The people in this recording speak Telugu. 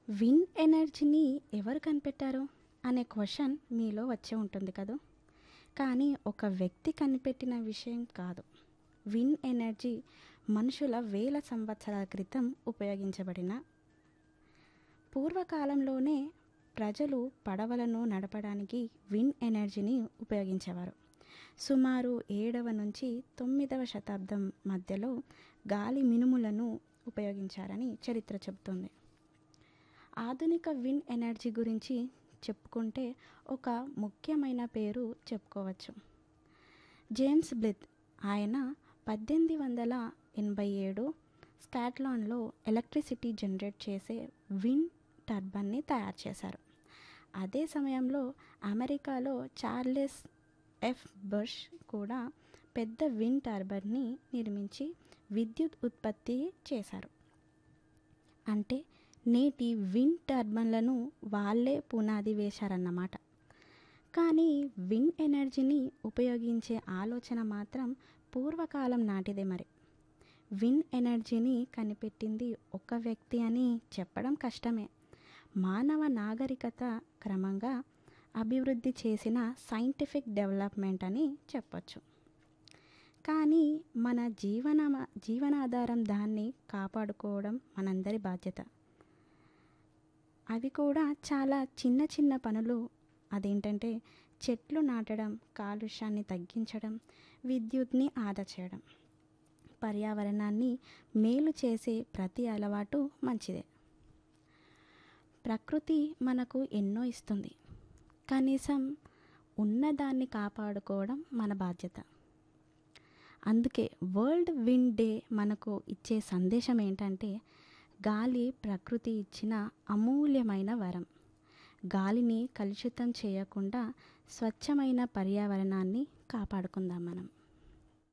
విన్ ఎనర్జీని ఎవరు కనిపెట్టారు అనే క్వశ్చన్ మీలో వచ్చే ఉంటుంది కదా కానీ ఒక వ్యక్తి కనిపెట్టిన విషయం కాదు విన్ ఎనర్జీ మనుషుల వేల సంవత్సరాల క్రితం ఉపయోగించబడిన పూర్వకాలంలోనే ప్రజలు పడవలను నడపడానికి విన్ ఎనర్జీని ఉపయోగించేవారు సుమారు ఏడవ నుంచి తొమ్మిదవ శతాబ్దం మధ్యలో గాలి మినుములను ఉపయోగించారని చరిత్ర చెబుతుంది ఆధునిక విన్ ఎనర్జీ గురించి చెప్పుకుంటే ఒక ముఖ్యమైన పేరు చెప్పుకోవచ్చు జేమ్స్ బ్లిత్ ఆయన పద్దెనిమిది వందల ఎనభై ఏడు స్కాట్లాండ్లో ఎలక్ట్రిసిటీ జనరేట్ చేసే విన్ టర్బన్ని తయారు చేశారు అదే సమయంలో అమెరికాలో చార్లెస్ ఎఫ్ బుష్ కూడా పెద్ద విన్ టర్బన్ని నిర్మించి విద్యుత్ ఉత్పత్తి చేశారు అంటే నేటి విన్ టర్బన్లను వాళ్ళే పునాది వేశారన్నమాట కానీ విన్ ఎనర్జీని ఉపయోగించే ఆలోచన మాత్రం పూర్వకాలం నాటిదే మరి విన్ ఎనర్జీని కనిపెట్టింది ఒక వ్యక్తి అని చెప్పడం కష్టమే మానవ నాగరికత క్రమంగా అభివృద్ధి చేసిన సైంటిఫిక్ డెవలప్మెంట్ అని చెప్పొచ్చు కానీ మన జీవన జీవనాధారం దాన్ని కాపాడుకోవడం మనందరి బాధ్యత అవి కూడా చాలా చిన్న చిన్న పనులు అదేంటంటే చెట్లు నాటడం కాలుష్యాన్ని తగ్గించడం విద్యుత్ని ఆదా చేయడం పర్యావరణాన్ని మేలు చేసే ప్రతి అలవాటు మంచిదే ప్రకృతి మనకు ఎన్నో ఇస్తుంది కనీసం ఉన్నదాన్ని కాపాడుకోవడం మన బాధ్యత అందుకే వరల్డ్ విండ్ డే మనకు ఇచ్చే సందేశం ఏంటంటే గాలి ప్రకృతి ఇచ్చిన అమూల్యమైన వరం గాలిని కలుషితం చేయకుండా స్వచ్ఛమైన పర్యావరణాన్ని కాపాడుకుందాం మనం